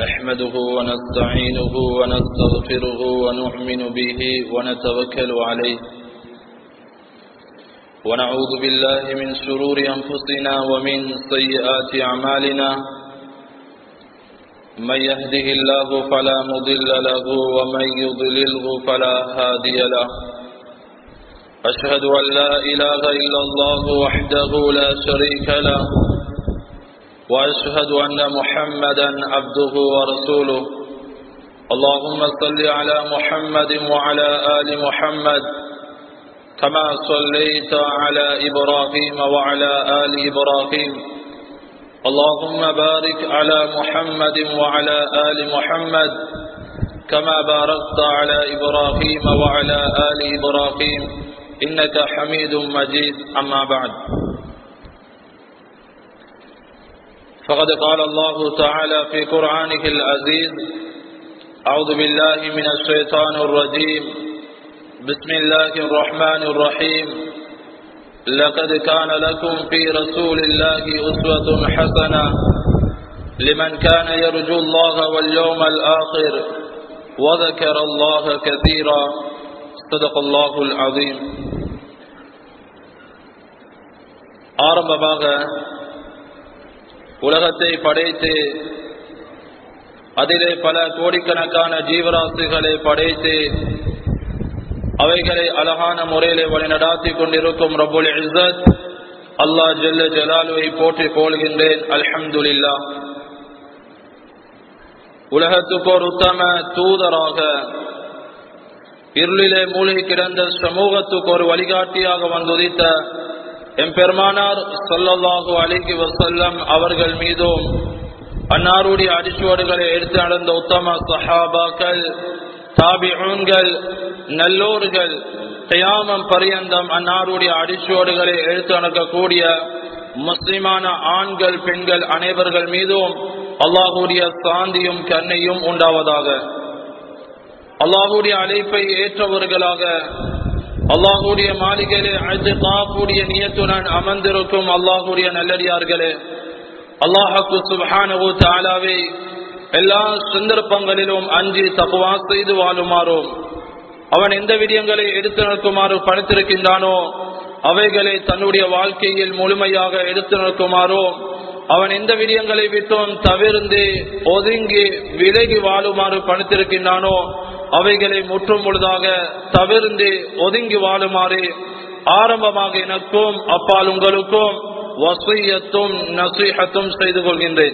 نحمده ونستعينه ونستغفره ونؤمن به ونتوكل عليه ونعوذ بالله من شرور أنفسنا ومن سيئات أعمالنا من يهده الله فلا مضل له ومن يضلله فلا هادي له أشهد أن لا إله إلا الله وحده لا شريك له وأشهد أن محمدا عبده ورسوله اللهم صل على محمد وعلى آل محمد كما صليت على إبراهيم وعلى آل إبراهيم اللهم بارك على محمد وعلى آل محمد كما باركت على إبراهيم وعلى آل إبراهيم إنك حميد مجيد أما بعد فقد قال الله تعالى في قرآنه العزيز أعوذ بالله من الشيطان الرجيم بسم الله الرحمن الرحيم لقد كان لكم في رسول الله أسوة حسنة لمن كان يرجو الله واليوم الآخر وذكر الله كثيرا صدق الله العظيم ஆரம்பமாக உலகத்தை படைத்து அதிலே பல கோடிக்கணக்கான ஜீவராசிகளை படைத்து அவைகளை அழகான முறையிலே வழிநடாத்தி கொண்டிருக்கும் ரபுல் இசத் அல்லாஹ் ஜல்ல ஜலாலுவை போற்றி போல்கின்றேன் அல்ஹம்துலில்லா உலகத்துக்கு ஒரு உத்தம தூதராக இருளிலே மூழ்கி கிடந்த சமூகத்துக்கு ஒரு வழிகாட்டியாக வந்துதித்த எம்பெருமானார் சொல்லல்லாஹு அலிகி வசல்லம் அவர்கள் மீதும் அன்னாருடைய அடிச்சுவடுகளை எடுத்து நடந்த உத்தம சஹாபாக்கள் தாபிகள் நல்லோர்கள் கயாமம் பரியந்தம் அன்னாருடைய அடிச்சுவடுகளை எடுத்து நடக்கக்கூடிய முஸ்லிமான ஆண்கள் பெண்கள் அனைவர்கள் மீதும் அல்லாஹுடைய சாந்தியும் கண்ணையும் உண்டாவதாக அல்லாஹுடைய அழைப்பை ஏற்றவர்களாக அல்லாஹுடைய மாளிகையிலே அழைத்து காக்கூடிய நியத்துடன் அமர்ந்திருக்கும் அல்லாஹுடைய நல்லடியார்களே அல்லாஹாக்கு சுபஹானவு தாலாவை எல்லா சந்தர்ப்பங்களிலும் அஞ்சி தப்புவா செய்து வாழுமாறும் அவன் எந்த விடயங்களை எடுத்து நிற்குமாறு படுத்திருக்கின்றானோ அவைகளை தன்னுடைய வாழ்க்கையில் முழுமையாக எடுத்து நிற்குமாறோ அவன் எந்த விடயங்களை விட்டும் தவிர்ந்து ஒதுங்கி விலகி வாழுமாறு பணித்திருக்கின்றானோ அவைகளை முற்றும் முழுதாக தவிர்ந்து ஒதுங்கி வாழுமாறு ஆரம்பமாக எனக்கும் அப்பால் உங்களுக்கும் வசையத்தும் நசீகத்தும் செய்து கொள்கின்றேன்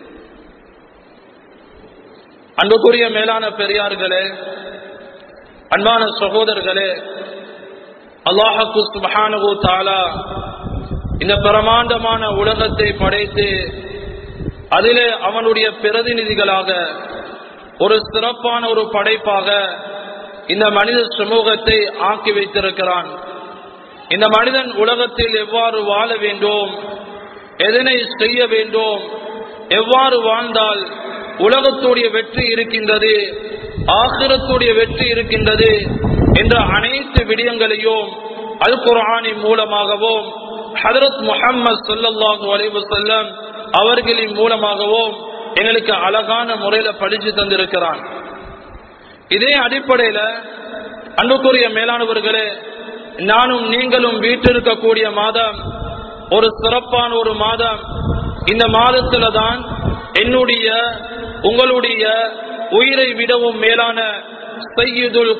அன்புக்குரிய மேலான பெரியார்களே அன்பான சகோதரர்களே அல்லாஹு சுபஹானு தாலா இந்த பிரமாண்டமான உலகத்தை படைத்து அதிலே அவனுடைய பிரதிநிதிகளாக ஒரு சிறப்பான ஒரு படைப்பாக இந்த மனித சமூகத்தை ஆக்கி வைத்திருக்கிறான் இந்த மனிதன் உலகத்தில் எவ்வாறு வாழ வேண்டும் எதனை செய்ய வேண்டும் எவ்வாறு வாழ்ந்தால் உலகத்துடைய வெற்றி இருக்கின்றது ஆசிரத்துடைய வெற்றி இருக்கின்றது என்ற அனைத்து விடயங்களையும் அல் குரானின் மூலமாகவும் ஹதரத் முகம்மது சொல்லல்லாஹு அலைவு செல்லம் அவர்களின் மூலமாகவும் எங்களுக்கு அழகான முறையில படிச்சு தந்திருக்கிறான் இதே அடிப்படையில அன்புக்குரிய மேலானவர்களே நானும் நீங்களும் வீட்டிருக்கக்கூடிய மாதம் ஒரு சிறப்பான ஒரு மாதம் இந்த மாதத்துல தான் என்னுடைய உங்களுடைய உயிரை விடவும் மேலான சையீதுல்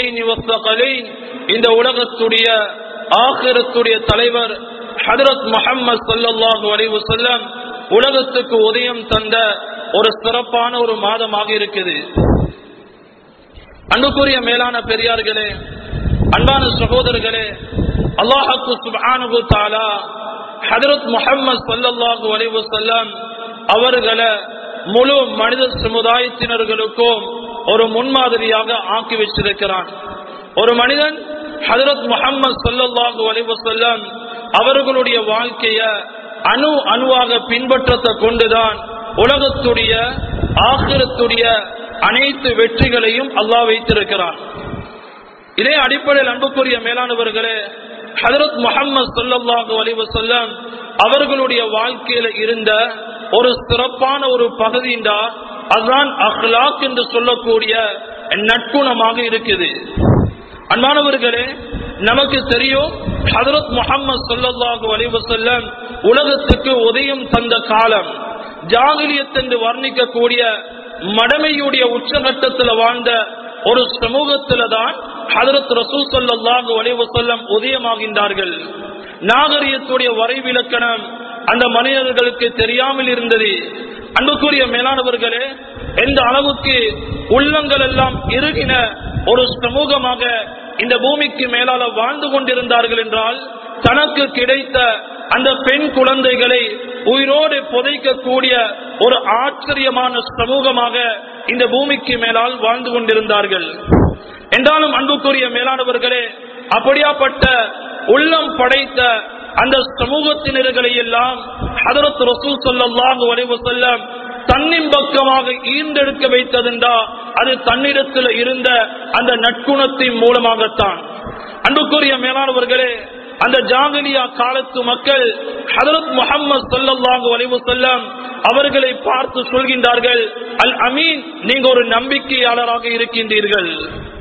இந்த உலகத்துடைய ஆகிரத்துடைய தலைவர் ஹதரத் முகமது சல்லாஹு அலைவு செல்லம் உலகத்துக்கு உதயம் தந்த ஒரு சிறப்பான ஒரு மாதமாக இருக்குது அன்புக்குரிய மேலான பெரியார்களே அன்பான சகோதரர்களே அல்லாஹு சுபானு தாலா ஹதரத் முகமது சல்லாஹு அலைவு செல்லம் அவர்களை முழு மனித சமுதாயத்தினர்களுக்கும் ஒரு முன்மாதிரியாக ஆக்கி வச்சிருக்கிறான் ஒரு மனிதன் ஹதரத் முகமது சல்லாஹூ அலிவசல்லம் அவர்களுடைய வாழ்க்கைய அணு அணுவாக பின்பற்றத்தை கொண்டுதான் உலகத்துடைய ஆகிரத்துடைய அனைத்து வெற்றிகளையும் அல்லாஹ் வைத்திருக்கிறான் இதே அடிப்படையில் அன்புக்குரிய மேலானவர்களே ஹதரத் முகமது சொல்லல்லாஹு அலிவசல்லம் அவர்களுடைய வாழ்க்கையில இருந்த ஒரு சிறப்பான ஒரு பகுதிண்டா அதுதான் அஹ்லாக் என்று சொல்லக்கூடிய நட்புணமாக இருக்குது அன்பானவர்களே நமக்கு தெரியும் ஹதரத் முகமது சொல்லல்லாஹு அலைவசல்லம் உலகத்துக்கு உதயம் தந்த காலம் ஜாகிலியத் என்று வர்ணிக்கக்கூடிய மடமையுடைய உச்சகட்டத்தில் வாழ்ந்த ஒரு சமூகத்தில தான் ஹதரத் ரசூல் சல்லாஹு அலைவசல்லம் உதயமாகின்றார்கள் நாகரிகத்துடைய வரைவிலக்கணம் அந்த மனிதர்களுக்கு தெரியாமல் இருந்தது அன்புக்குரிய மேலானவர்களே எந்த அளவுக்கு உள்ளங்கள் எல்லாம் இறுகின ஒரு சமூகமாக இந்த பூமிக்கு மேலால வாழ்ந்து கொண்டிருந்தார்கள் என்றால் தனக்கு கிடைத்த அந்த பெண் குழந்தைகளை உயிரோடு புதைக்கக்கூடிய ஒரு ஆச்சரியமான சமூகமாக இந்த பூமிக்கு மேலால் வாழ்ந்து கொண்டிருந்தார்கள் என்றாலும் அன்புக்குரிய மேலானவர்களே அப்படியாப்பட்ட உள்ளம் படைத்த அந்த சமூகத்தினர்களை எல்லாம் ஹதரத் ரசூல் சொல்லல்லாஹு அலைஹி வஸல்லம் தன்னின் பக்கமாக ஈர்ந்தெடுக்க வைத்ததென்றா அது தன்னிடத்தில் இருந்த அந்த நட்குணத்தின் மூலமாகத்தான் அன்புக்குரிய மேலானவர்களே அந்த ஜாகலியா காலத்து மக்கள் ஹதரத் முகமது சொல்லல்லாஹு அலைஹி வஸல்லம் அவர்களை பார்த்து சொல்கின்றார்கள் அல் அமீன் நீங்க ஒரு நம்பிக்கையாளராக இருக்கின்றீர்கள்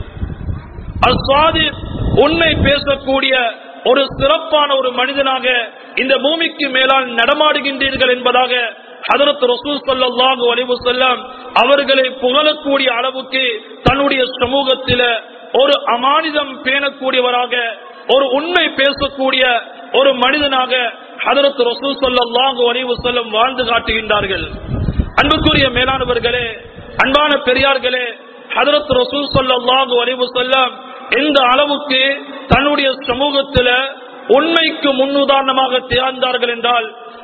அல் சாதிக் உண்மை பேசக்கூடிய ஒரு சிறப்பான ஒரு மனிதனாக இந்த பூமிக்கு மேலால் நடமாடுகின்றீர்கள் என்பதாக ஹதரத் ரசூல் சல்லாஹூ அலைவு செல்லம் அவர்களை புகழக்கூடிய அளவுக்கு தன்னுடைய சமூகத்தில ஒரு அமானிதம் பேணக்கூடியவராக ஒரு உண்மை பேசக்கூடிய ஒரு மனிதனாக ஹதரத் ரசூல் சல்லாஹூ அலைவு செல்லம் வாழ்ந்து காட்டுகின்றார்கள் அன்புக்குரிய மேலானவர்களே அன்பான பெரியார்களே ஹதரத் ரசூல் சல்லாஹூ அலைவு செல்லம் எந்த அளவுக்கு தன்னுடைய சமூகத்தில உண்மைக்கு முன்னுதாரணமாக திகழ்ந்தார்கள் என்றால்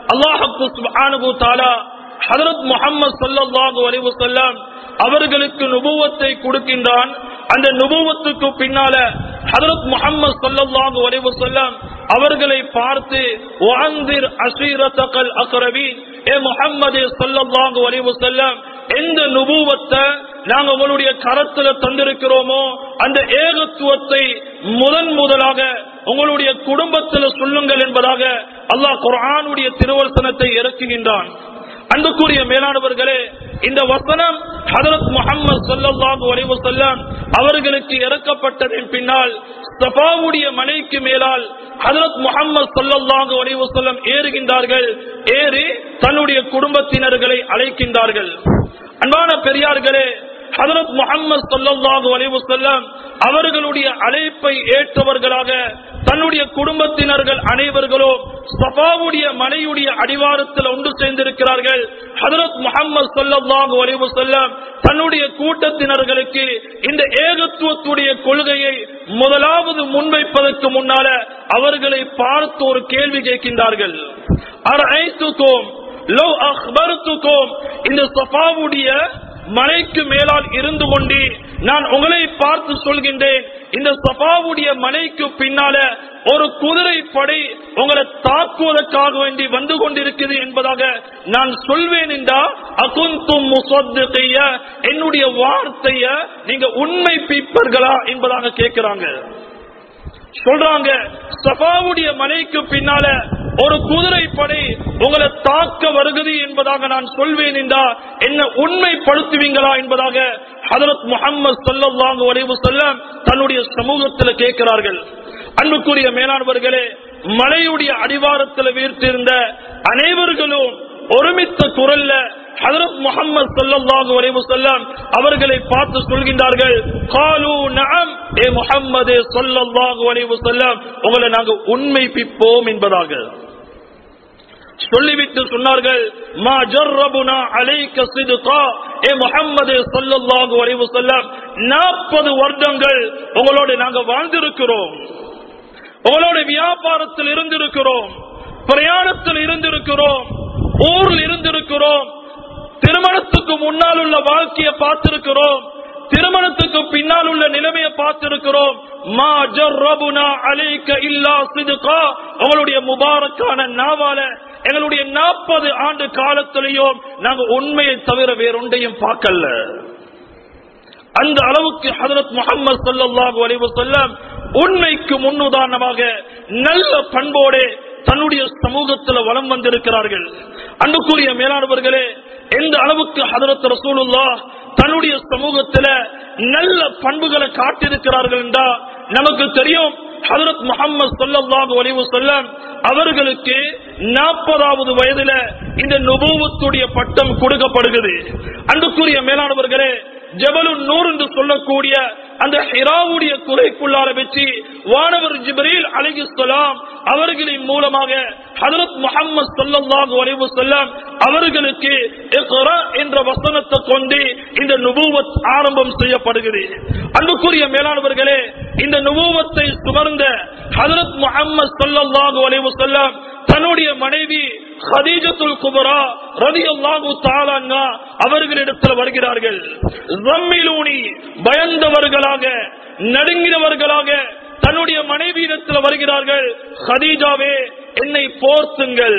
அல்லாஹு தாலா ஹதரத் முகமது சல்லாஹூ அலைவு செல்லம் அவர்களுக்கு நுபுவத்தை கொடுக்கின்றான் அந்த நுபுவத்துக்கு பின்னால ஹதரத் முகமது சல்லாஹூ அலைவு செல்லம் அவர்களை பார்த்து வாந்திர் அசீரத்தகல் அக்ரவி ஏ முகம்மது சல்லாஹூ அலைவு செல்லம் எந்த நுபுவத்தை நாங்க உங்களுடைய கரத்துல தந்திருக்கிறோமோ அந்த ஏகத்துவத்தை முதன் முதலாக உங்களுடைய குடும்பத்தில் சொல்லுங்கள் என்பதாக அல்லாஹ் குரானுடைய திருவசனத்தை இறக்குகின்றான் அன்புக்குரிய மேலானவர்களே இந்த வசனம் ஹதரத் முகமது சல்லாஹூ அலைவசல்லம் அவர்களுக்கு இறக்கப்பட்டதின் பின்னால் சபாவுடைய மலைக்கு மேலால் ஹதரத் முகமது சல்லாஹூ அலைவசல்லம் ஏறுகின்றார்கள் ஏறி தன்னுடைய குடும்பத்தினர்களை அழைக்கின்றார்கள் அன்பான பெரியார்களே ஹதரத் முகமது சல்லாஹூ அலைவசல்லம் அவர்களுடைய அழைப்பை ஏற்றவர்களாக தன்னுடைய குடும்பத்தினர்கள் அனைவர்களும் சபாவுடைய மனையுடைய அடிவாரத்தில் ஒன்று சேர்ந்திருக்கிறார்கள் ஹதரத் முகமது சல்லாஹூ அலைவசல்லம் தன்னுடைய கூட்டத்தினர்களுக்கு இந்த ஏகத்துவத்துடைய கொள்கையை முதலாவது முன்வைப்பதற்கு முன்னால அவர்களை பார்த்து ஒரு கேள்வி கேட்கின்றார்கள் அரைத்துக்கோம் லோ அஹ்பருத்துக்கோம் இந்த சஃபாவுடைய மலைக்கு மேலால் இருந்து கொண்டு நான் உங்களை பார்த்து சொல்கின்றேன் இந்த சபாவுடைய மலைக்கு பின்னால ஒரு குதிரை படை உங்களை தாக்குவதற்காக வேண்டி வந்து கொண்டிருக்கிறது என்பதாக நான் சொல்வேன் என்றா அகுந்தும் முசத்துகைய என்னுடைய வார்த்தைய நீங்க உண்மை பிப்பர்களா என்பதாக கேட்கிறாங்க சொல்றாங்க சபாவுடைய மலைக்கு பின்னால ஒரு குதிரை படை உங்களை தாக்க வருகிறது என்பதாக நான் சொல்வேன் என்றா என்ன உண்மைப்படுத்துவீங்களா என்பதாக ஹதரத் முகமது சொல்லல்லாங்க உடைவு சொல்ல தன்னுடைய சமூகத்தில் கேட்கிறார்கள் அன்புக்குரிய மேலானவர்களே மலையுடைய அடிவாரத்தில் வீர்த்திருந்த அனைவர்களும் ஒருமித்த குரல்ல ஹதரத் முகமது சல்லாஹு அலைவு செல்லம் அவர்களை பார்த்து சொல்கின்றார்கள் காலு நஅம் ஏ முகம்மது சல்லாஹு அலைவு செல்லம் உங்களை நாங்க உண்மைப்பிப்போம் என்பதாக சொல்லிவிட்டு சொன்னார்கள் மா ஜர்ரபுனா அலைக்க சிதுகா ஏ முகம்மது சல்லல்லாஹு அலைஹி வஸல்லம் 40 வருடங்கள் உங்களோட நாங்க வாழ்ந்திருக்கிறோம் உங்களோட வியாபாரத்தில் இருந்திருக்கிறோம் பிரயாணத்தில் இருந்திருக்கிறோம் ஊரில் இருந்திருக்கிறோம் திருமணத்துக்கு முன்னால் உள்ள வாழ்க்கையை பார்த்திருக்கிறோம் திருமணத்துக்கு பின்னால் உள்ள நிலைமையை பார்த்திருக்கிறோம் மா ஜர்ரபுனா அலைக்க இல்லா சிதுகா உங்களுடைய முபாரக்கான நாவால எங்களுடைய நாற்பது ஆண்டு காலத்திலேயும் நாங்க உண்மையை தவிர வேறொன்றையும் பார்க்கல அந்த அளவுக்கு ஹதரத் முகமது சல்லாஹூ அலைவு செல்லம் உண்மைக்கு முன்னுதாரணமாக நல்ல பண்போடு தன்னுடைய சமூகத்தில் வளம் வந்திருக்கிறார்கள் அன்புக்குரிய மேலானவர்களே எந்த அளவுக்கு ஹதரத் ரசூலுல்லா தன்னுடைய சமூகத்துல நல்ல பண்புகளை காட்டியிருக்கிறார்கள் என்றா நமக்கு தெரியும் ஹதரத் முகமது சொல்லல்லாஹு அலைஹி வஸல்லம் அவர்களுக்கு நாற்பதாவது வயதுல இந்த நுபுவத்துடைய பட்டம் கொடுக்கப்படுகிறது அன்புக்குரிய மேலானவர்களே ஜபலு நூர் என்று சொல்லக்கூடிய அந்த ஹிராவுடைய குறைக்குள்ளார வச்சு வானவர் ஜிப்ரீல் அலைஹிஸ்ஸலாம் அவர்களின் மூலமாக ஹதரத் முஹம்மது ஸல்லல்லாஹு அலைஹி வஸல்லம் அவர்களுக்கு இக்ரா என்ற வசனத்தை கொண்டு இந்த நுபுவத் ஆரம்பம் செய்யப்படுகிறது அன்புக்குரிய மேலானவர்களே இந்த நுபுவத்தை சுமர்ந்த ஹதரத் முஹம்மது ஸல்லல்லாஹு அலைஹி வஸல்லம் தன்னுடைய மனைவி ஹதீஜத்துல் குபரா ரலியல்லாஹு தஆலா அவர்களிடத்தில் வருகிறார்கள் ஜம்மிலூனி பயந்தவர்களாக நடுங்கினவர்களாக தன்னுடைய மனைவியிடத்தில் வருகிறார்கள் ஹதீஜாவே என்னை போர்த்துங்கள்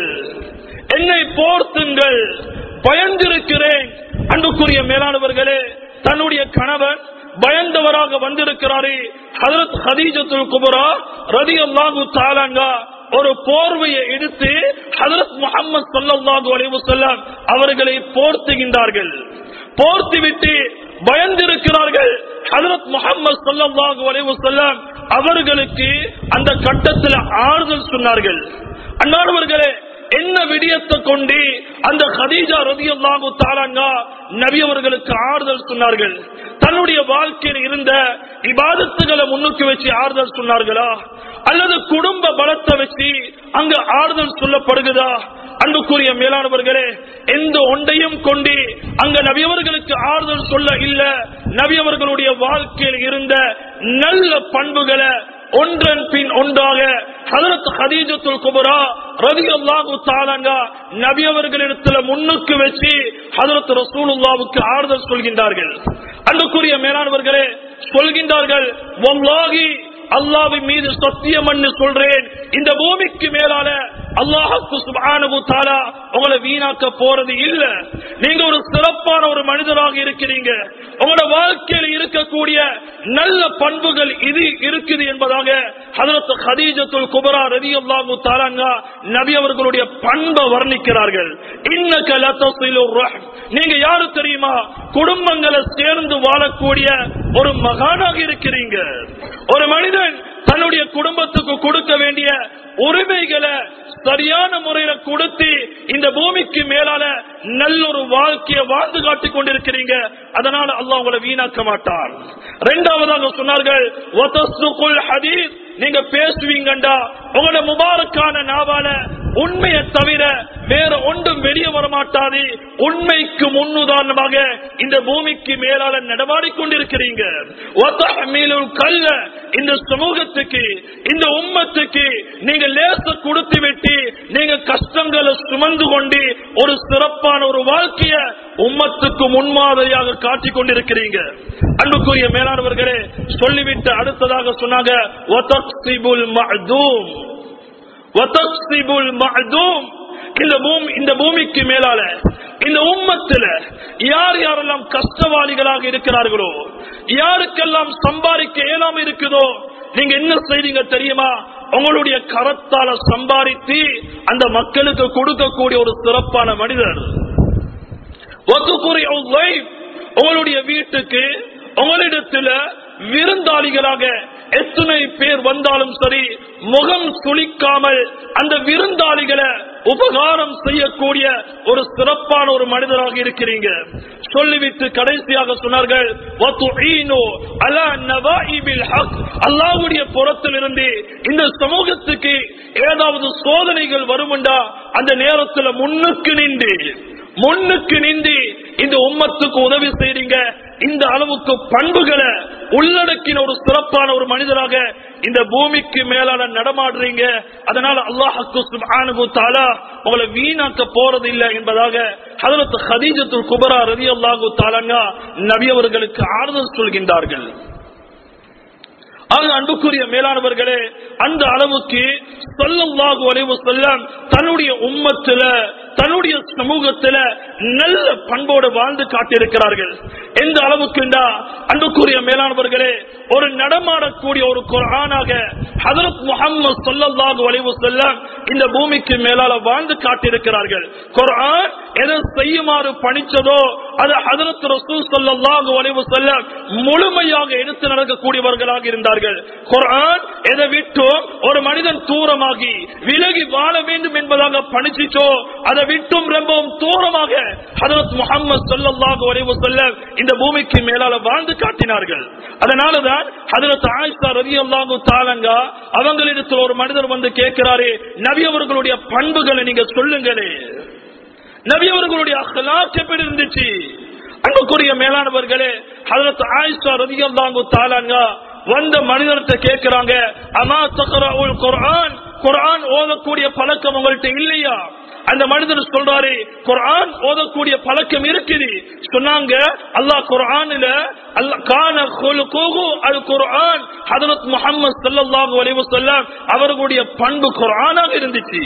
என்னை போர்த்துங்கள் பயந்திருக்கிறேன் அன்புக்குரிய மேலானவர்களே தன்னுடைய கணவன் பயந்தவராக வந்திருக்கிறாரே ஹதரத் ஹதீஜத்துல் குபரா ரலியல்லாஹு தஆலா ஒரு போர்வையை எடுத்து ஹதரத் முகமது ஸல்லல்லாஹு அலைஹி வஸல்லம் அவர்களை போர்த்துகின்றார்கள் போர்த்துவிட்டு பயந்திருக்கிறார்கள் ஹதரத் முகமது ஸல்லல்லாஹு அலைஹி வஸல்லம் அவர்களுக்கு அந்த கட்டத்தில் ஆறுதல் சொன்னார்கள் அன்னானவர்களே என்ன விடியத்தை கொண்டு அந்த ஹதீஜா ரதியல்லாஹு தாலாங்கா நபி அவர்களுக்கு ஆறுதல் சொன்னார்கள் தன்னுடைய வாழ்க்கையில் இருந்த இபாதத்துகளை முன்னுக்கு வச்சு ஆறுதல் சொன்னார்களா அல்லது குடும்ப பலத்தை வச்சு அங்க ஆறுதல் சொல்லப்படுகிறதா அன்புக்குரிய மேலானவர்களே எந்த ஒன்றையும் கொண்டு அங்க நபியவர்களுக்கு ஆறுதல் சொல்ல இல்ல நபியவர்களுடைய வாழ்க்கையில் இருந்த நல்ல பண்புகளை ஒன்றன் பின் ஒன்றாக ஹதரத் ஹதீஜத்துல் குபரா ரலியல்லாஹு தஆலா நபி அவர்களிடத்துல முன்னுக்கு வச்சு ஹதரத் ரசூலுல்லாவுக்கு ஆறுதல் சொல்கின்றார்கள் அன்புக்குரிய மேலானவர்களே சொல்கின்றார்கள் வல்லாஹி அல்லாவின் மீது சத்தியம் என்று சொல்றேன் இந்த பூமிக்கு மேலால அல்லாஹுக்கு சுபானு தாலா உங்களை வீணாக்க போறது இல்ல நீங்க ஒரு சிறப்பான ஒரு மனிதராக இருக்கிறீங்க உங்களோட வாழ்க்கையில் இருக்கக்கூடிய நல்ல பண்புகள் இது இருக்குது என்பதாக ஹதரத் ஹதீஜத்துல் குபரா ரதி அல்லாஹு தாலாங்க நபி அவர்களுடைய பண்பை வர்ணிக்கிறார்கள் இன்னக லதஸிலுர் ரஹம் நீங்க யாரு தெரியுமா குடும்பங்களை சேர்ந்து வாழக்கூடிய ஒரு மகானாக இருக்கிறீங்க ஒரு மனிதன் தன்னுடைய குடும்பத்துக்கு கொடுக்க வேண்டிய உரிமைகளை சரியான முறையில கொடுத்து இந்த பூமிக்கு மேலால நல்ல ஒரு வாழ்க்கையை வாழ்ந்து காட்டிக் கொண்டிருக்கிறீங்க அதனால அல்லாஹ் உங்களை வீணாக்க மாட்டான் இரண்டாவதாக சொன்னார்கள் "வதஸ்துகுல் ஹதீஸ்." நீங்க பேசுவீங்கண்டா உங்களோட முபாரக்கான நாவால உண்மையை தவிர வேற ஒன்றும் வெளியே வர மாட்டாது உண்மைக்கு முன்னுதாரணமாக இந்த பூமிக்கு மேலால நடமாடிக் கொண்டிருக்கிறீங்க "வதஹ்மீலுல் கல்ல." இந்த சமூகத்துக்கு இந்த உம்மத்துக்கு நீங்க லேச கொடுத்து விட்டு நீங்க கஷ்டங்களை சுமந்து கொண்டு ஒரு சிறப்பான ஒரு வாழ்க்கைய உம்மத்துக்கு முன்மாதிரியாக காட்டிக் கொண்டிருக்கிறீங்க அன்புக்குரிய மேலானவர்களே சொல்லிவிட்டு அடுத்ததாக சொன்னாங்க "வதக்ஸிபுல் மஅதூம்." வதக்ஸிபுல் மஅதூம். இந்த பூமி இந்த பூமிக்கு மேலால இந்த உம்மத்துல யார் யாரெல்லாம் கஷ்டவாளிகளாக இருக்கிறார்களோ யாருக்கெல்லாம் சம்பாதிக்க இயலாம இருக்குதோ நீங்க என்ன செய்றீங்க தெரியுமா உங்களுடைய கரத்தால சம்பாதித்து அந்த மக்களுக்கு கொடுக்கக்கூடிய ஒரு சிறப்பான மனிதர் வதுகுரி உல்-லைஃப். உங்களுடைய வீட்டுக்கு உங்களிடத்துல விருந்தாளிகளாக எத்தனை பேர் வந்தாலும் சரி முகம் சுளிக்காமல் அந்த விருந்தாளிகளை உபகாரம் செய்யக்கூடிய ஒரு சிறப்பான ஒரு மனிதராக இருக்கிறீங்க சொல்லிவிட்டு கடைசியாக சொன்னார்கள் "வதுஈனு அலா நவாஇபில் ஹக்." அல்லாஹ்வுடைய புறத்திலிருந்து இந்த சமூகத்துக்கு ஏதாவது சோதனைகள் வருமுண்டா அந்த நேரத்துல முன்னுக்கு நின்று முன்னுக்கு நின்று இந்த உம்மத்துக்கு உதவி செய்றீங்க இந்த அளவுக்கு பண்புகளை உள்ளடக்கின ஒரு சிறப்பான ஒரு மனிதராக இந்த பூமிக்கு மேலான நடமாடுறீங்க அதனால அல்லாஹுக்கு சுப்ஹானஹு தஆலா உங்களை வீணாக்க போறது இல்லை என்பதாக ஹதரத் ஹதீஜத்துல் குபரா ரலியல்லாஹு தஆலா நபி அவர்களுக்கு ஆறுதல் சொல்கின்றார்கள் ஆக அன்புக்குரிய மேலானவர்களே அந்த அளவுக்கு சொல்லல்லாஹு அலைஹி வஸல்லம் தன்னுடைய உம்மத்துல தன்னுடைய சமூகத்துல நல்ல பண்போடு வாழ்ந்து காட்டியிருக்கிறார்கள் எந்த அளவுக்குண்டா அன்புக்குரிய மேலானவர்களே ஒரு நடமாடக்கூடிய ஒரு குர்ஆனாக ஹதரத் முஹம்மது ஸல்லல்லாஹு அலைஹி வஸல்லம் இந்த பூமிக்கு மேலால வாழ்ந்து காட்டியிருக்கிறார்கள் குர்ஆன் எதை செய்யுமாறு பணிச்சதோ அது ஹதரத் ரசூல் ஸல்லல்லாஹு அலைஹி வஸல்லம் முழுமையாக எடுத்து நடக்கக்கூடியவர்களாக இருந்தார்கள் குர்ஆன் எதை விட்டு ஒரு மனிதன் தூரமாகி விலகி வாழ வேண்டும் என்பதாக பணிச்சிச்சோ அதை விட்டும் ரொம்பவும் தூரமாக ஹதரத் முஹம்மது ஸல்லல்லாஹு அலைஹி வஸல்லம் இந்த பூமிக்கு மேலால வாழ்ந்து காட்டினார்கள் அதனாலதான் ஹதரத் ஆயிஷா ரலியல்லாஹு தஆலா அவங்களிடத்தில் ஒரு மனிதர் வந்து கேட்கிறாரே நபி அவர்களுடைய பண்புகளை நீங்க சொல்லுங்களே நபி அவர்களுடைய அஹ்லாக் எப்படி இருந்துச்சு அன்புக்குரிய மேலானவர்களே ஹதரத் ஆயிஷா ரலியல்லாஹு தஆலா வந்த மனிதர்கிட்ட கேட்கிறாங்க அமா தக்ரவுல் குர்ஆன் குர்ஆன் ஓதக்கூடிய பழக்கம் உங்கள்ட்ட இல்லையா அந்த மனிதர் சொல்றாரு குர்ஆன் ஓதக்கூடிய பழக்கம் இருக்குது சொன்னாங்க அல்லாஹ் குர்ஆன்ல அல்லாஹ் கான குலுகுஹு அல் குர்ஆன் ஹஜரத் முஹம்மது ஸல்லல்லாஹு அலைஹி வஸல்லம் அவர்களுடைய பண்பு குர்ஆனாக இருந்துச்சு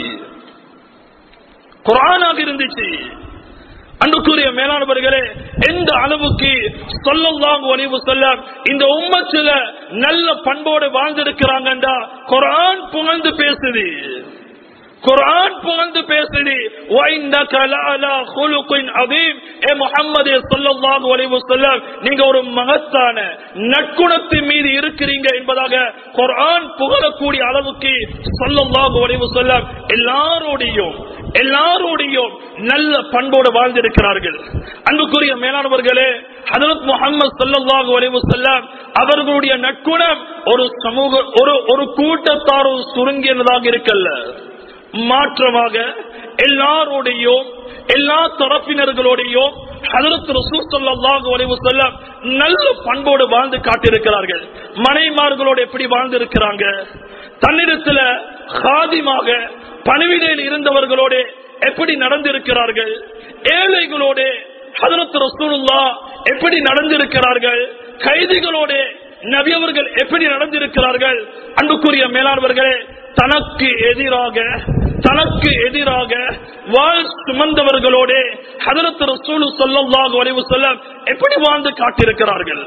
குர்ஆனாக இருந்துச்சு அன்புக்குரிய மேலானவர்களே எந்த அளவுக்கு சொல்லல்லாஹு அலைஹி வஸல்லம் இந்த உம்மத்துல நல்ல பண்போடு வாழ்ந்திருக்கிறாங்கன்றா குர்ஆன் புகழ்ந்து பேசுது குர்ஆன் புகழ்ந்து பேசுது وَإِنَّكَ لَعَلَى خُلُقٍ عَظِيمٍ ஏ முஹம்மதே ஸல்லல்லாஹு அலைஹி வஸல்லம் நீங்க ஒரு மகத்தான நற்குணத்தின் மீது இருக்கிறீங்க என்பதாக குர்ஆன் புகழக்கூடிய அளவுக்கு ஸல்லல்லாஹு அலைஹி வஸல்லம் எல்லாரோடையும் எல்லாரோடையும் நல்ல பண்போடு வாழ்ந்திருக்கிறார்கள் அன்புக்குரிய மேலானவர்களே ஹதரத் முஹம்மது ஸல்லல்லாஹு அலைஹி வஸல்லம் அவர்களுடைய நற்குணம் ஒரு சமூக ஒரு ஒரு கூட்டத்தார் சுருங்கியதாக இருக்கல்ல மாற்றமாக எல்லாரோடையும் எல்லா தரப்பினர்களோடையும் ஹதரத் ரசூல் ஸல்லல்லாஹு அலைஹி வஸல்லம் நல்ல பண்போடு வாழ்ந்து காட்டியிருக்கிறார்கள் மனைமார்களோடு எப்படி வாழ்ந்து இருக்கிறாங்க தன்னிடத்துல காதிமாக பணிவிடையில் இருந்தவர்களோடு எப்படி நடந்திருக்கிறார்கள் ஏழைகளோடு ஹதரத் ரசூலுல்லா எப்படி நடந்திருக்கிறார்கள் கைதிகளோடு நபியவர்கள் எப்படி நடந்திருக்கிறார்கள் அன்புக்குரிய மேலானவர்களே தனக்கு எதிராக தனக்கு எதிராக வாழ் சுமந்தவர்களோடு ஹதரத் ரசூலு ஸல்லல்லாஹு அலைஹி வஸல்லம் எப்படி வாழ்ந்து காட்டியிருக்கிறார்கள்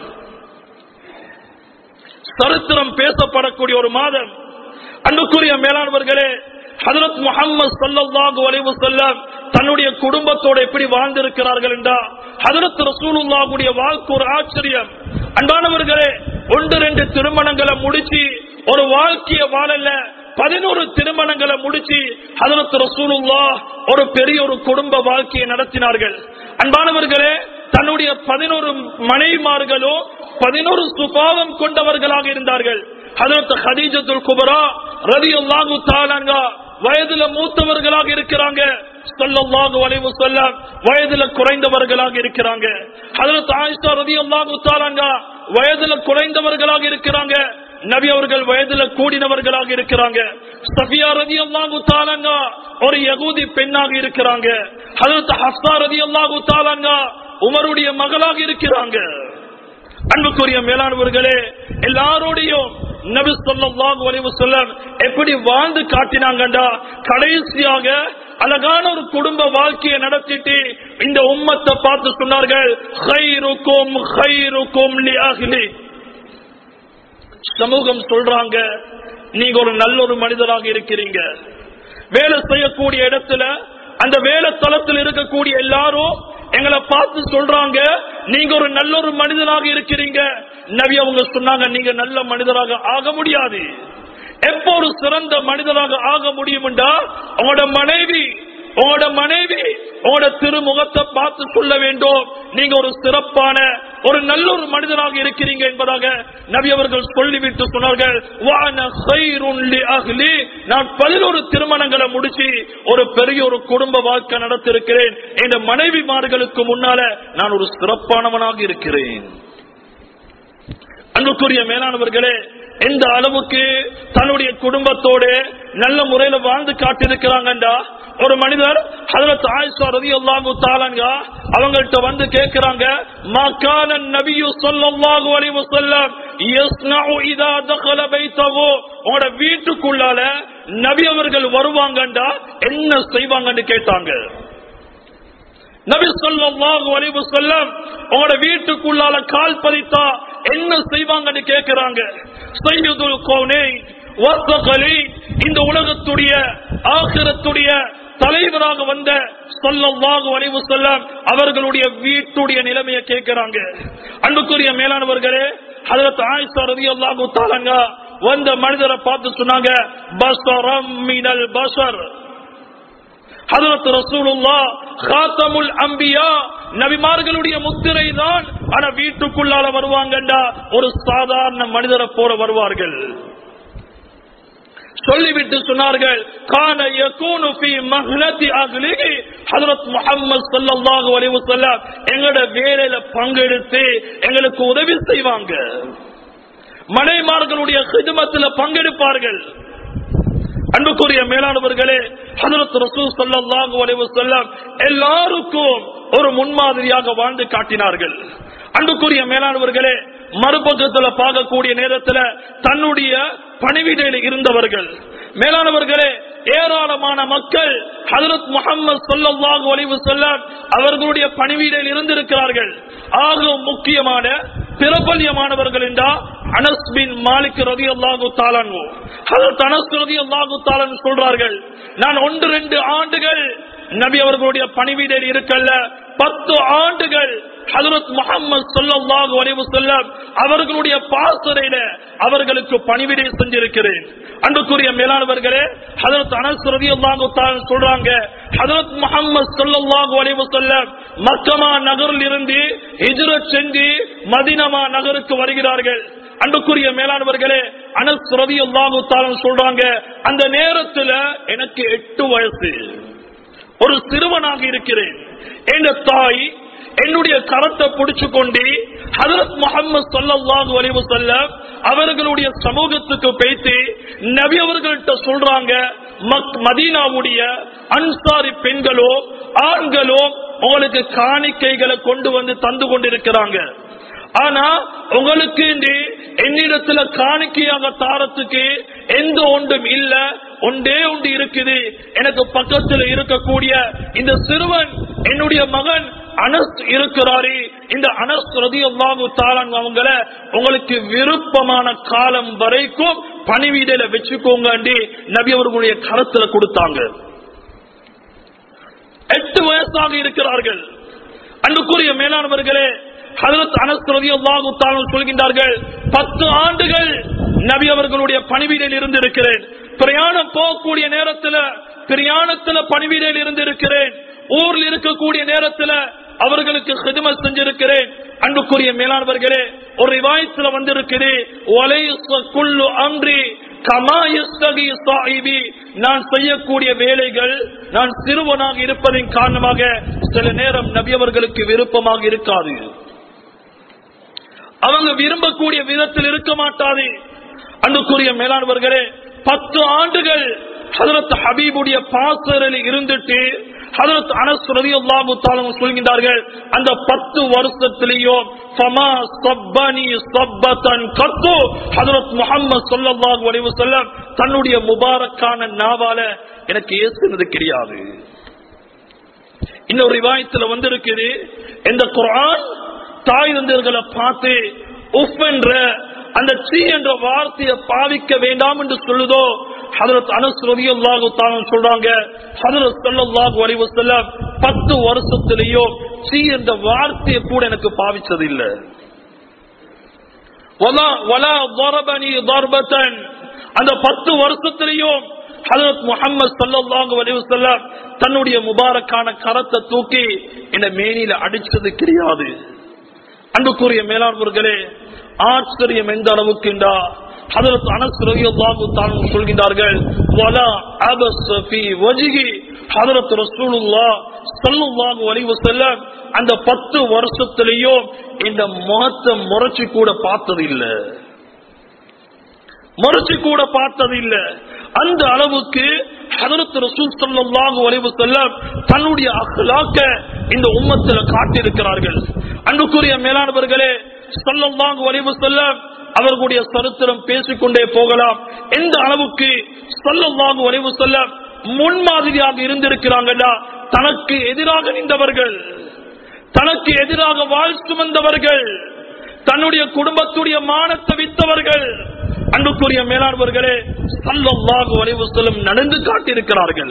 சரித்திரம் பேசப்படக்கூடிய ஒரு மாதம் அன்புக்குரிய மேலானவர்களே ஹதரத் முஹம்மது ஸல்லல்லாஹு அலைஹி வஸல்லம் தன்னுடைய குடும்பத்தோடு எப்படி வாழ்ந்திருக்கிறார்கள் என்றா ஹதரத் ரசூலுல்லாஹுடைய வாழ்க்கை ஒரு ஆச்சரியம் அன்பானவர்களே ஒன்று ரெண்டு திருமணங்களை முடிச்சு ஒரு வாழ்க்கைய வாழல பதினோரு திருமணங்களை முடிச்சு ஹதரத் ரசூலுல்லா ஒரு பெரிய ஒரு குடும்ப வாழ்க்கையை நடத்தினார்கள் அன்பானவர்களே தன்னுடைய பதினோரு மனைவிமார்களும் பதினோரு சுபாவம் கொண்டவர்களாக இருந்தார்கள் ஹதரத் ஹதீஜத்துல் குபரா ரலியல்லாஹு தஆலா வயதுல மூத்தவர்களாக இருக்கிறாங்க ஸல்லல்லாஹு அலைஹி வஸல்லம் வயதுல குறைந்தவர்களாக இருக்கிறாங்க ஹஜரத் ஆயிஷா ரலியல்லாஹு தஆலா வயதுல குறைந்தவர்களாக இருக்கிறாங்க நபி அவர்கள் வயதுல கூடினவர்களாக இருக்கிறாங்க சஃபியா ரலியல்லாஹு தஆலா ஒரு யகூதி பெண்ணாக இருக்கிறாங்க ஹஜரத் ஹஃப்ஸா ரலியல்லாஹு தஆலா உமருடைய மகளாக இருக்கிறாங்க அன்புக்குரிய மேலானவர்களே எல்லாரோடையும் நபி ஸல்லல்லாஹு அலைஹி வஸல்லம் எப்படி வாழ்ந்து காட்டினாங்கடா கடைசியாக அழகான ஒரு குடும்ப வாழ்க்கையை நடத்திட்டு இந்த உம்மத்தை பார்த்து சொன்னார்கள் ஹைருக்கும் ஹைருக்கும் லி அஹ்லி சமூகம் சொல்றாங்க நீங்க ஒரு நல்ல ஒரு மனிதராக இருக்கிறீங்க வேலை செய்யக்கூடிய இடத்துல அந்த வேலை தளத்தில் இருக்கக்கூடிய எல்லாரும் எங்களை பார்த்து சொல்றாங்க நீங்க ஒரு நல்ல ஒரு மனிதனாக இருக்கிறீங்க நபி அவங்க சொன்னாங்க நீங்க நல்ல மனிதராக ஆக முடியாது எப்போ ஒரு சிறந்த மனிதராக ஆக முடியும்டா உங்களோட மனைவி உங்களோட மனைவி உங்களோட திருமுகத்தை பார்த்து சொல்ல வேண்டும் நீங்க ஒரு சிறப்பான ஒரு நல்ல ஒரு மனிதனாக இருக்கிறீங்க என்பதாக நபி அவர்கள் சொல்லிவிட்டு சொன்னார்கள் "வஅன கைருன் லி அஹ்லி." நான் பதினோரு திருமணங்களை முடிச்சு ஒரு பெரிய ஒரு குடும்ப வாழ்க்கை நடத்திருக்கிறேன் என் மனைவிமார்களுக்கு முன்னால நான் ஒரு சிறப்பானவனாக இருக்கிறேன் அன்புக்குரிய மேலானவர்களே எந்த அளவுக்கு தன்னுடைய குடும்பத்தோடு நல்ல முறையில வாழ்ந்து காட்டிருக்கிறாங்கண்டா ஒரு மனிதர் ஹதரத் ஆயிஷா ரலியல்லாஹு தஆலா அவங்கள்ட்ட வந்து கேக்குறாங்க மா கான நபியு ஸல்லல்லாஹு அலைஹி வஸல்லம் யஸ்னஉ இதா தഖல பைத்தஹு உங்களோட வீட்டுக்குள்ளால நபி அவர்கள் வருவாங்கண்டா என்ன செய்வாங்கன்னு கேட்டாங்க நபி ஸல்லல்லாஹு அலைஹி வஸல்லம் உங்களோட வீட்டுக்குள்ளால கால் பதித்தா என்ன செய்வாங்கன்னு கேக்குறாங்க சையதுல் கௌனைன் வஸ்தகலி இந்த உலகத்துடைய ஆகிரத்துடைய தலைவராக வந்த சொல்லவாக வளைவு செல்ல அவர்களுடைய வீட்டுடைய நிலைமையை கேட்கிறாங்க அன்புக்குரிய மேலானவர்களே ஹதரத் ஆயிஷா ரலியல்லாஹு தஆலாங்க வந்த மனிதரை பார்த்து சொன்னாங்க பஸரம் மினல் பஸர் ஹதரத் ரசூலுல்லா காத்தமுல் அம்பியா நபிமார்களுடைய முத்திரை தான் ஆனா வீட்டுக்குள்ளால வருவாங்கண்டா ஒரு சாதாரண மனிதரை போல வருவார்கள் சொல்லிவிட்டு சொன்னார்கள் கான யகூனு ஃபீ மஹ்லதி அஹ்லிஹி ஹஜ்ரத் முஹம்மது ஸல்லல்லாஹு அலைஹி வஸல்லம் எங்கட வேலையில பங்கெடுத்து எங்களுக்கு உதவி செய்வாங்க மனைமார்களுடைய ஹிதமத்துல பங்கெடுப்பார்கள் அன்புக்குரிய மேலானவர்களே ஹஜரத் ரசூல் ஸல்லல்லாஹு அலைஹி வஸல்லம் எல்லாருக்கும் ஒரு முன்மாதிரியாக வாழ்ந்து காட்டினார்கள் அன்புக்குரிய மேலானவர்களே மறுபக்கத்துல பார்க்கக்கூடிய நேரத்துல தன்னுடைய பணிவிடையில் இருந்தவர்கள் மேலானவர்களே ஏராளமான மக்கள் ஹஜரத் முகமது சொல்லல்லாஹு அலைஹி வஸல்லம் அவர்களுடைய பணிவீடையில் இருந்திருக்கிறார்கள் ஆக முக்கியமான பிரபல்யமானவர்கள் என்றா அனஸ் பின் மாலிக் ரதி அல்லாஹு தாலான்வோ ஹஜரத் அனஸ் ரதி அல்லாஹு தாலான் சொல்றார்கள் நான் ஒன்று ரெண்டு ஆண்டுகள் நபி அவர்களுடைய பணிவீடையில் இருக்கல்ல பத்து ஆண்டுகள் ஹதரத் முகமது சொல்லல்லாஹு அலைஹி வஸல்லம் அவர்களுடைய பாசறையில அவர்களுக்கு பணிவிடை செஞ்சிருக்கிறேன் அன்புக்குரிய மேலானவர்களே ஹதரத் அனஸ் ரலியல்லாஹு தஆலா சொல்றாங்க ஹதரத் முகமது சொல்லல்லாஹு அலைஹி வஸல்லம் மக்கமா நகரில் இருந்து ஹிஜ்ரத் செஞ்சு மதீனமா நகருக்கு வருகிறார்கள் அன்புக்குரிய மேலானவர்களே அனஸ் ரலியல்லாஹு தஆலா சொல்றாங்க அந்த நேரத்துல எனக்கு எட்டு வயசு ஒரு சிறுவனாக இருக்கிறேன் என் தாய் என்னுடைய கரத்தை பிடிச்சு கொண்டு ஹதரத் முகமது சொல்லல்லாஹு அலைஹி வஸல்லம் அவர்களுடைய சமூகத்துக்கு பேசி நபி அவர்கள்ட்ட சொல்றாங்க மக்- மதீனாவுடைய அன்சாரி பெண்களோ ஆண்களோ உங்களுக்கு காணிக்கைகளை கொண்டு வந்து தந்து கொண்டிருக்கிறாங்க ஆனா உங்களுக்கு இன்று என்னிடத்துல காணிக்கையாக தாரத்துக்கு எந்த ஒன்றும் இல்ல ஒன்றே ஒன்று இருக்குது எனக்கு பக்கத்தில் இருக்கக்கூடிய இந்த சிறுவன் என்னுடைய மகன் அனஸ் இருக்கிறாரு இந்த அனஸ் ரதியல்லாஹு தாலான் அவங்கள உங்களுக்கு விருப்பமான காலம் வரைக்கும் பணிவீடையில வச்சுக்கோங்க நபி அவர்களுடைய கரத்துல கொடுத்தாங்க எட்டு வயசாக இருக்கிறார்கள் அன்புக்குரிய மேலானவர்களே ஹதரத் அனஸ் ரலியல்லாஹு தஆலா சொல்கின்றார்கள் பத்து ஆண்டுகள் நபி அவர்களுடைய பணிவீடையில் இருந்து இருக்கிறேன் பிரயாணம் போகக்கூடிய நேரத்துல பிரயாணத்துல பணிவீடையில் இருந்து இருக்கிறேன் ஊர்ல இருக்கக்கூடிய நேரத்துல அவர்களுக்கு ஹிதமத் செஞ்சிருக்கிறேன் அன்புக்குரிய மேலானவர்களே ஒரு ரிவாயத்துல வந்திருக்குது ஒலைஸ குல்லு அம்ரி கமா யஸ்தகி சாஹிபி நான் செய்யக்கூடிய வேலைகள் நான் சிறுவனாக இருப்பதின் காரணமாக சில நேரம் நபி அவர்களுக்கு விருப்பமாக இருக்காது அவங்க விரும்பக்கூடிய விதத்தில் இருக்க மாட்டாது அன்புக்குரிய மேலானவர்களே பத்து ஆண்டுகள் ஹதரத் ஹபீபுடைய பாசரில் இருந்துட்டு ஹதரத் அனஸ் ரலியல்லாஹு தஆலா சொல்கின்றார்கள் அந்த பத்து வருஷத்திலேயோ ஃபமா சப்பனி சப்பதன் கத்து ஹதரத் முஹம்மது ஸல்லல்லாஹு அலைஹி வஸல்லம் தன்னுடைய முபாரக்கான நாவால எனக்கு ஏசுனது கிடையாது இன்னொரு ரிவாயத்துல வந்திருக்குது இந்த குர்ஆன் தாய் தந்தர்களை பார்த்து உஃப் என்ற அந்த சீ என்ற வார்த்தையை பாவிக்க வேண்டாம் என்று சொல்லுதோ ஹதரத் அனஸ் ரலியல்லாஹு தஆலா சொல்றாங்க ஹதரத் ஸல்லல்லாஹு அலைஹி வஸல்லம் 10 வருஷத்திலேயோ சீ என்ற வார்த்தையை கூட எனக்கு பாவிச்சது இல்ல வலா வலா ضربني ضربة அந்த 10 வருஷத்திலேயும் ஹதரத் முஹம்மது ஸல்லல்லாஹு அலைஹி வஸல்லம் தன்னுடைய முபாரக்கான கரத்தை தூக்கி என்ன மேனில அடிச்சது கிடையாது அன்புக்குரிய மேலாண்வர்களே ஆச்சரியம் எந்த அளவுக்கு என்றா ஹதரத் அனஸ் ரலியல்லாஹு தஆலா சொல்கின்றார்கள் வலா அபஸ் ஃபீ வஜ்ஹி ஹதரத் ரசூலுல்லாஹ் ஸல்லல்லாஹு அலைஹி வஸல்லம் அந்த 10 வருஷத்திலேயும் இந்த முகத்தை முறைச்சு கூட பார்த்தது இல்ல முறைச்சு கூட பார்த்தது இல்ல அந்த அளவுக்கு ஹதரத் ரசூல் ஸல்லல்லாஹு அலைஹி வஸல்லம் தன்னுடைய அக்லாக்க இந்த உம்மத்துல காட்டியிருக்கிறார்கள் அன்புக்குரிய மேலானவர்களே ஸல்லல்லாஹு அலைஹி வஸல்லம் அவர்களுடைய சரித்திரம் பேசிக்கொண்டே போகலாம் எந்த அளவுக்கு ஸல்லல்லாஹு அலைஹி வஸல்லம் முன்மாதிரியாக இருந்திருக்கிறாங்கன்னா தனக்கு எதிராக நின்றவர்கள் தனக்கு எதிராக வாழ் சுமந்தவர்கள் தன்னுடைய குடும்பத்துடைய மானத்தை வித்தவர்கள் அன்புக்குரிய மேலாண்வர்களே சல்லல்லாஹு அலைஹி வஸல்லம் நடந்து காட்டியிருக்கிறார்கள்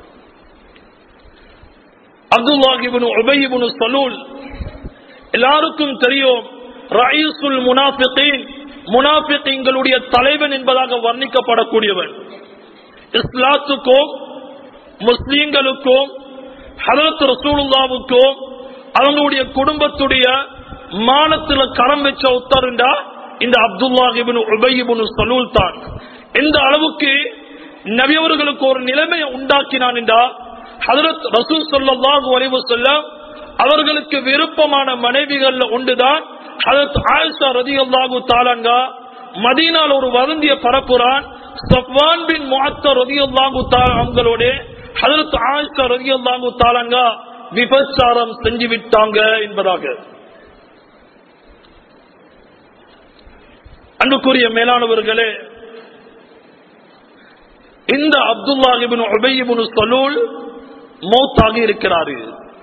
அப்துல்லாஹ் இப்னு உபய் இப்னு சலூல் எல்லாருக்கும் தெரியும் ரயீசுல் முனாஃபிகீன் முனாஃபிகீன்களுடைய தலைவன் என்பதாக வர்ணிக்கப்படக்கூடியவன் இஸ்லாத்துக்கும் முஸ்லீம்களுக்கும் ஹதரத் ரசூலுல்லாவுக்கும் அவங்களுடைய குடும்பத்துடைய மானத்துல கரம் வச்ச உத்தரண்டா இந்த அப்துல்லாஹ் இப்னு உபய் இப்னு சலூல் தான் எந்த அளவுக்கு நபியவர்களுக்கு ஒரு நிலைமையை உண்டாக்கினான் என்றா ஹதரத் ரசூல் ஸல்லல்லாஹு அலைஹி வஸல்லம் அவர்களுக்கு விருப்பமான மனைவிகள்ல ஒன்றுதான் ஹதரத் ஆயிஷா ரதியல்லாஹு தாலங்கா மதீனால ஒரு வதந்திய பரப்புறான் சஃப்வான் பின் முஅத்தர் ரதியல்லாஹு தாலா அவங்களோட ஹதரத் ஆயிஷா ரதியல்லாஹு தாலங்கா விபச்சாரம் செஞ்சு விட்டாங்க என்பதாக அன்புக்குரிய மேலானவர்களே இந்த Abdullah ibn Ubayy ibn Salul மௌத்தாகி இருக்கிறாரு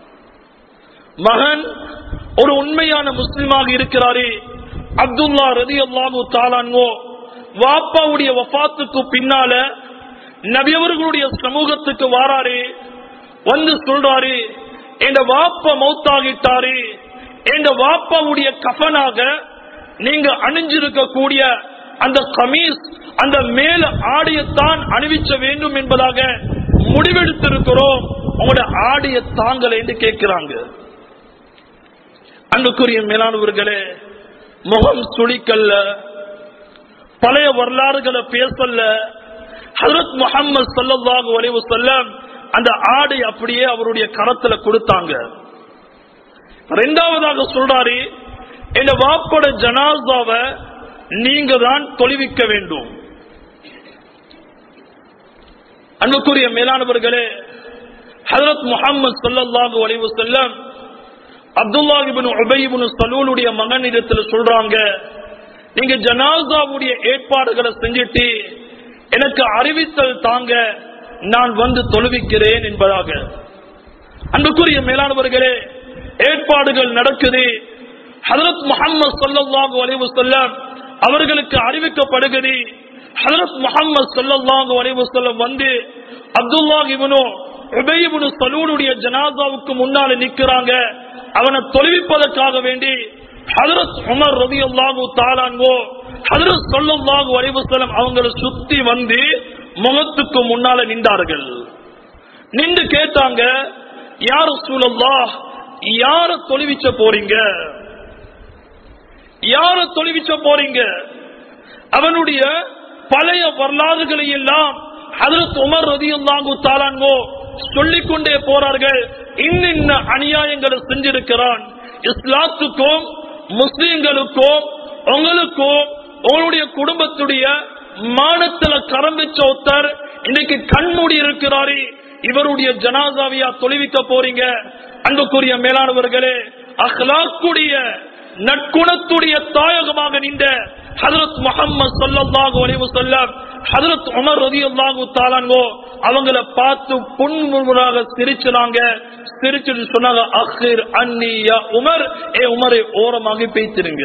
மகன் ஒரு உண்மையான முஸ்லிமாக இருக்கிறாரே அப்துல்லா ரதி அல்லாஹு தாலான்வோ வாப்பாவுடைய வஃபாத்துக்கு பின்னால நபியவர்களுடைய சமூகத்துக்கு வாராரு வந்து சொல்றாரு என் வாப்பா மௌத்தாகிட்டாரு என் வாப்பாவுடைய கஃபனாக நீங்க அணிஞ்சிருக்க கூடிய அந்த கமீஸ் அந்த மேல ஆடையத்தான் அணிவிச்ச வேண்டும் என்பதாக முடிவெடுத்திருக்கிறோம் உங்களோட ஆடைய தாங்கல என்று கேட்கிறாங்க அன்புக்குரிய மேலானவர்களே முகம் சுழிக்கல்ல பழைய வரலாறுகளை பேசல்ல ஹசரத் முகமது சல்லல்லாஹு அலைஹி வஸல்லம் அந்த ஆடை அப்படியே அவருடைய கரத்துல கொடுத்தாங்க ரெண்டாவதாக சொல்றாரு இந்த வாப்போட ஜனாசாவை நீங்க தான் தொழுவிக்க வேண்டும் அன்புக்குரிய மேலானவர்களே ஹசரத் முகமது சல்லல்லாஹு அலைஹி வஸல்லம் அப்துல்லா இப்னு உபை இப்னு சலூலுடைய மகனிடத்துல சொல்றாங்க நீங்க ஜனாசாவுடைய ஏற்பாடுகளை செஞ்சுட்டு எனக்கு அறிவித்தல் தாங்க நான் வந்து தொழுவிக்கிறேன் என்பதாக அன்புக்குரிய மேலானவர்களே ஏற்பாடுகள் நடக்குது ஹதரத் முகமது சல்லல்லாஹு அலைஹி வஸல்லம் அவர்களுக்கு அறிவிக்கப்படுகிறது ஹதரத் முகமது சல்லல்லாஹு அலைஹி வஸல்லம் வந்து அப்துல்லாஹ் இப்னு உபை இப்னு சலூலுடைய ஜனாசாவுக்கு முன்னால நிக்கிறாங்க அவனை தொழுவிப்பதற்காக வேண்டி ஹதரத் உமர் ரவி அல்லாஹு தாலான்வோ ஹதரத் சொல்லல்லாஹு அலைவசலம் அவங்களை சுத்தி வந்து முகத்துக்கு முன்னால நின்றார்கள் நின்று கேட்டாங்க யார் சூழல்லா யார தொழுவிச்ச போறீங்க யார தொழுவிச்ச போறீங்க அவனுடைய பழைய வரலாறுகளை எல்லாம் ஹதரத் உமர் ரதி அல்லாஹு தாலான்வோ சொல்லிக் கொண்டே போறார்கள் இன்னின்ன அநியாயங்களை செஞ்சிருக்கிறான் இஸ்லாத்துக்கும் முஸ்லிம்களுக்கும் உங்களுக்கும் உங்களுடைய குடும்பத்துடைய மானத்துல கரம் வச்ச ஒருத்தர் இன்னைக்கு கண்மூடி இருக்கிறாரு இவருடைய ஜனாசாவியா தொலைவிக்க போறீங்க அன்புக்குரிய மேலானவர்களே அஹ்லாக்குடைய நற்குணத்துடைய தாயகமாக நின்ற ஹதரத் முகமது சொல்லல்லாஹு அலைஹி வஸல்லம் ஹதரத் உமர் ரலியல்லாஹு தாலான்வோ அவங்கள பார்த்து புன்முறாக சிரிச்சுனாங்க சிரிச்சுட்டு சொன்னாங்க அஹிர் அன்னி யா உமர் ஏ உமரை ஓரமாக பேய்த்திருங்க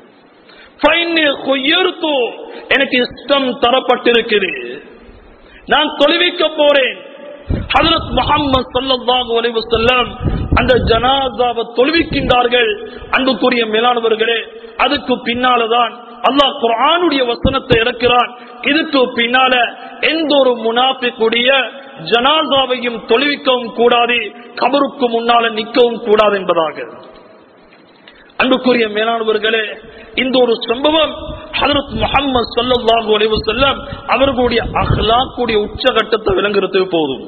எனக்கு இஷ்டம் தரப்பட்டிருக்குது நான் தொலைவிக்க போறேன் ஹதரத் முகமது சல்லல்லாஹு அலைஹி வஸல்லம் அந்த ஜனாசாவை தொழுவிக்கின்றார்கள் அன்புக்குரிய மேலானவர்களே அதுக்கு பின்னாலதான் அல்லாஹ் குர்ஆனுடைய வசனத்தை இறக்கிறான் இதுக்கு பின்னால எந்த ஒரு முனாஃபிக்குடைய ஜனாசாவையும் தொழுவிக்கவும் கூடாது கபருக்கு முன்னால நிற்கவும் கூடாது என்பதாக அன்புக்குரிய மேலானவர்களே இந்த ஒரு சம்பவம் ஹதரத் முகமது சல்லல்லாஹு அலைஹி வஸல்லம் அவர்களுடைய அஹ்லாக்குடைய உச்சகட்டத்தை விளங்குறதுக்கு போதும்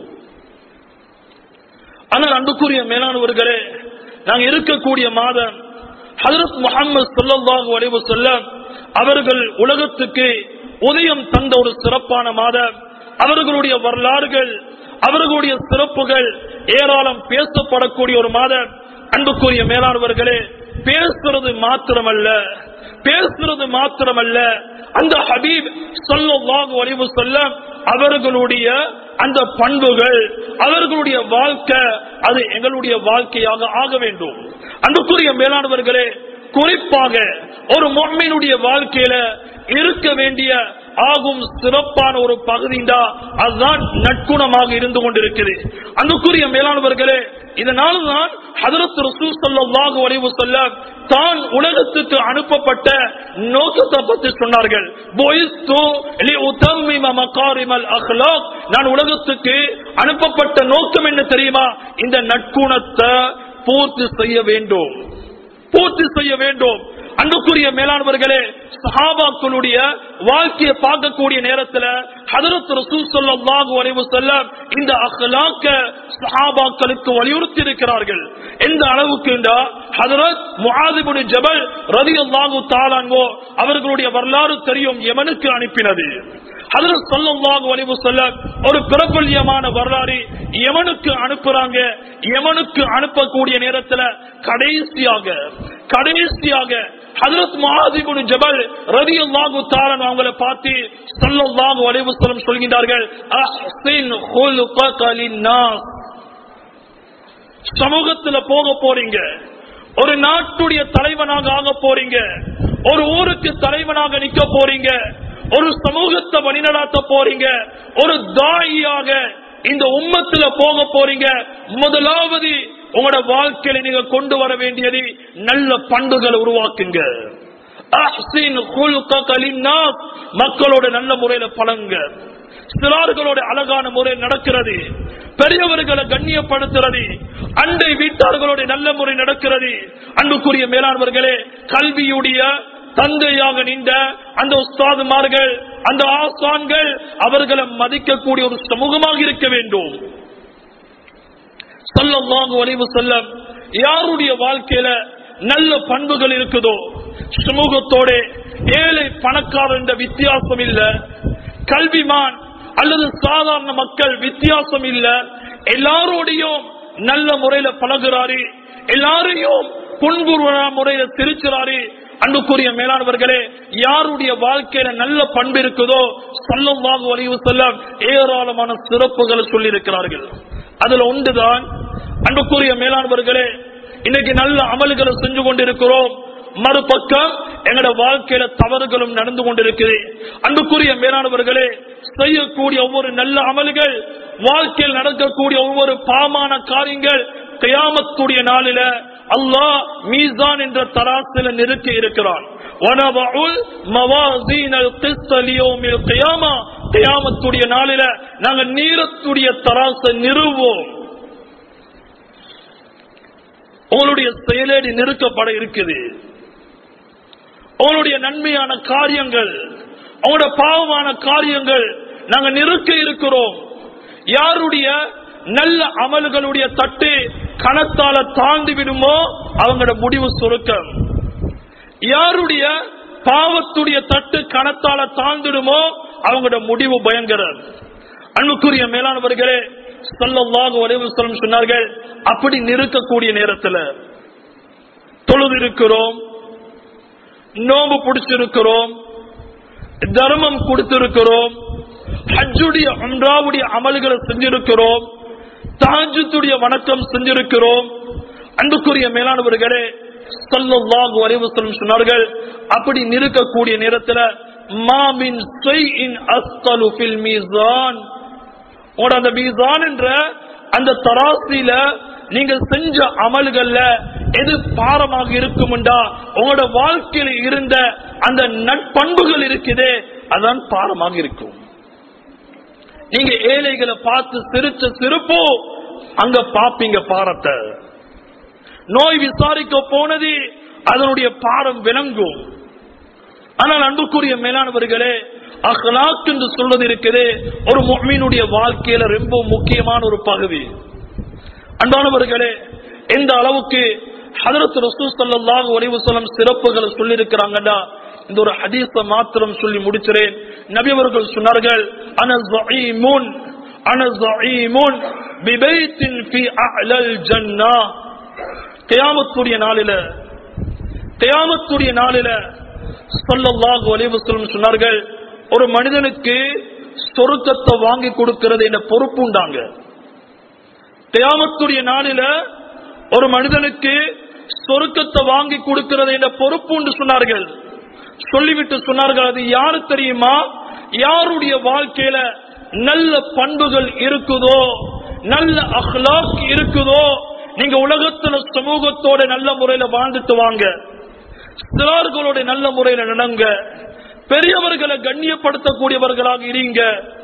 ஆனால் அன்புக்குரிய மேலானவர்களே நாங்க இருக்கக்கூடிய மாதம் ஹதரத் முகமது சல்லல்லாஹு அலைஹி வஸல்லம் அவர்கள் உலகத்துக்கு உதயம் தந்த ஒரு சிறப்பான மாதம் அவர்களுடைய வரலாறுகள் அவர்களுடைய சிறப்புகள் ஏராளம் பேசப்படக்கூடிய ஒரு மாதம் அன்புக்குரிய மேலானவர்களே பேசுறது மாத்திரமல்ல பேசுறது மாத்திரமல்ல அந்த ஹபீப் சொல்லவாக ஒளிவு சொல்ல அவர்களுடைய அந்த பண்புகள் அவர்களுடைய வாழ்க்கை அது எங்களுடைய வாழ்க்கையாக ஆக வேண்டும் அன்புக்குரிய மேலானவர்களே குறிப்பாக ஒரு மொம்மினுடைய வாழ்க்கையில இருக்க வேண்டிய ஆகும் சிறப்பான ஒரு பகுதிண்டா அதுதான் நற்குணமாக இருந்து கொண்டிருக்குது அங்குக்குரிய மேலானவர்களே இதனால்தான் ஹதரத் ரசூல் ஸல்லல்லாஹு அலைஹி வஸல்லம் தான் உலகத்துக்கு அனுப்பப்பட்ட நோக்கத்தை பற்றி சொன்னார்கள் "புஇஸ்து லிஉதம்மிம மகாரிமல் அக்லாக்." நான் உலகத்துக்கு அனுப்பப்பட்ட நோக்கம் என்ன தெரியுமா இந்த நற்குணத்தை பூர்த்தி செய்ய வேண்டும் பூர்த்தி செய்ய வேண்டும் அன்புக்குரிய மேலானவர்களே சஹாபாக்களுடைய வாழ்க்கையை பார்க்கக்கூடிய நேரத்துல ஹதரத் ரசூல் ஸல்லல்லாஹு அலைஹி வஸல்லம் இந்த அக்லாக்க சஹாபாக்களுக்கு வலியுறுத்தி இருக்கிறார்கள் எந்த அளவுக்கு ஹதரத் முஆத் இப்னு ஜபல் ரலியல்லாஹு தஆலா அன்ஹு அவர்களுடைய வரலாறு தெரியும் யமனுக்கு அனுப்பினது ஹதரத் ஸல்லல்லாஹு அலைஹி வஸல்லம் ஒரு பிரபல்யமான வரலாறு யமனுக்கு அனுப்புறாங்க யமனுக்கு அனுப்பக்கூடிய நேரத்துல கடைசியாக கடைசியாக ஹதரத் முஆதிபுன் ஜபல் ரலியல்லாஹு தஆலா அவங்களை பார்த்து ஸல்லல்லாஹு அலைஹி வஸல்லம் சொல்கிறார்கள் அஹ்ஸின் குல்கக லின்னாஸ் சமூகத்துல போக போறீங்க ஒரு நாட்டுடைய தலைவனாக ஆக போறீங்க ஒரு ஊருக்கு தலைவனாக நிக்க போறீங்க ஒரு சமூகத்தை வழிநடாத்த போறீங்க ஒரு தாயியாக இந்த உம்மத்துல போக போறீங்க முதலாவது உங்களோட வாழ்க்கையில நீங்க கொண்டு வர வேண்டியது நல்ல பண்புகளை உருவாக்குங்க அஹ்சின் குல்கக லின்னாஸ். மக்களோட நல்ல முறையில பழங்க சிறார்களோட அழகான முறை நடக்கிறது பெரியவர்களை கண்ணியப்படுத்துறது அண்டை வீட்டார்களோட நல்ல முறை நடக்கிறது அன்புக்குரிய மேலாண்வர்களே கல்வியுடைய தந்தையாக நின்ற அந்த உஸ்தாதுமார்கள் அந்த ஆசான்கள் அவர்களை மதிக்கக்கூடிய ஒரு சமூகமாக இருக்க வேண்டும் சொல்லல்லாஹு அலைஹி வஸல்லம் யாருடைய வாழ்க்கையில நல்ல பண்புகள் இருக்குதோ சமூகத்தோட ஏழை பணக்காரர் என்ற வித்தியாசம் இல்ல கல்விமான் அல்லது சாதாரண மக்கள் வித்தியாசம் இல்ல எல்லாரோடையும் நல்ல முறையில பழகுறாரு எல்லாரையும் புன்புற முறையில சிரிச்சுறாரு அன்புக்குரிய மேலானவர்களே யாருடைய வாழ்க்கையில நல்ல பண்பு இருக்குதோ சல்லல்லாஹு அலைஹி வஸல்லம் ஏராளமான சிறப்புகளை சொல்லி இருக்கிறார்கள் அதுல ஒன்றுதான் அன்புக்குரிய மேலானவர்களே இன்னைக்கு நல்ல அமல்களை செஞ்சு கொண்டிருக்கிறோம் மறுபக்கம் எங்களோட வாழ்க்கையில தவறுகளும் நடந்து கொண்டிருக்குது அன்புக்குரிய மேலானவர்களே செய்யக்கூடிய ஒவ்வொரு நல்ல அமல்கள் வாழ்க்கையில் நடக்கக்கூடிய ஒவ்வொரு பாமான காரியங்கள் கியாமத்துடைய நாளில அல்லாஹ் மீசான் என்ற தராசில நிறுத்தி இருக்கிறான் وَنَضَعُ الْمَوَازِينَ الْقِسْطَ لِيَوْمِ الْقِيَامَةِ கியாமத்துடைய நாளில நாங்க நீரத்துடைய தராச நிறுவோம் உங்களுடைய செயலேடி நிறுக்கப்பட இருக்குது உங்களுடைய நன்மையான காரியங்கள் அவங்களோட பாவமான காரியங்கள் நாங்க நிறுக்க இருக்கிறோம் யாருடைய நல்ல அமல்களுடைய தட்டு கணத்தால தாண்டி விடுமோ அவங்களோட முடிவு சுருக்கம் யாருடைய பாவத்துடைய தட்டு கணத்தால தாழ்ந்துடுமோ அவங்களோட முடிவு பயங்கரம் அன்புக்குரிய மேலானவர்களே சொல்லல்லாக வலைவசலம் சொன்னார்கள் அப்படி நிறுக்கக்கூடிய நேரத்துல தொழுது இருக்கிறோம் நோம்பு பிடிச்சிருக்கிறோம் தர்மம் கொடுத்திருக்கிறோம் ஹஜ்ஜுடைய அன்றாவுடைய அமல்களை செஞ்சிருக்கிறோம் தாஜத்துடைய வணக்கம் செஞ்சிருக்கிறோம் அன்புக்குரிய மேலானவர்களே சல்லல்லாஹு அலைஹி வஸல்லம் சொன்னார்கள் அப்படி நிற்கக்கூடிய நேரத்துல மாமின் ஷைஇன் அஸ்கலு ஃபில் மீசான் உங்களோட அந்த மீசான் என்ற அந்த தராசில நீங்க செஞ்ச அமல்கள்ல எது பாரமாக இருக்கும்டா உங்களோட வாழ்க்கையில இருந்த அந்த நட்பண்புகள் இருக்குதே அதான் பாரமாக இருக்கும் நீங்க ஏழைகளை பார்த்து சிரிச்ச சிரிப்போ அங்க பாப்பீங்க பாரத்தை நோய் விசாரிக்க போனது அதனுடைய பாரம் விளங்கும் ஆனால் அன்புக்குரிய மேலானவர்களே அஹ்லாக் என்று சொல்வது இருக்குது ஒரு முஃமினுடைய வாழ்க்கையில ரொம்ப முக்கியமான ஒரு பகுதி அன்பானவர்களே எந்த அளவுக்கு ஹதரத் ரசூல் ஸல்லல்லாஹு அலைஹி வஸல்லம் சிறப்புகளை சொல்லி இருக்கிறாங்கடா இந்த ஒரு ஹதீஸ மாத்திரம் சொல்லி முடிக்கிறேன் நபி அவர்கள் சொன்னார்கள் அன ஸஈமுன் அன ஸஈமுன் பிபைத்தின் ஃபி அஅலல் ஜன்னah கியாமத்துடைய நாளில கியாமத்துடைய நாளில ஸல்லல்லாஹு அலைஹி வஸல்லம் சொன்னார்கள் ஒரு மனிதனுக்கு சொருக்கத்தை வாங்கி கொடுக்கிறது என்ற பொறுப்பு உண்டாங்க கியாமத்துடைய நாளில ஒரு மனிதனுக்கு சொருக்கத்தை வாங்கி கொடுக்கிறது என்ற பொறுப்பு உண்டு சொன்னார்கள் சொல்லிவிட்டு சொன்னார்கள் அது யாரு தெரியுமா யாருடைய வாழ்க்கையில நல்ல பண்புகள் இருக்குதோ நல்ல அஹ்லாக் இருக்குதோ நீங்க உலகத்துல சமூகத்தோட நல்ல முறையில வாழ்ந்துட்டு வாங்க சிறார்களோட நல்ல முறையில நடங்க பெரியவர்களை கண்ணியப்படுத்தக்கூடியவர்களாக இருங்க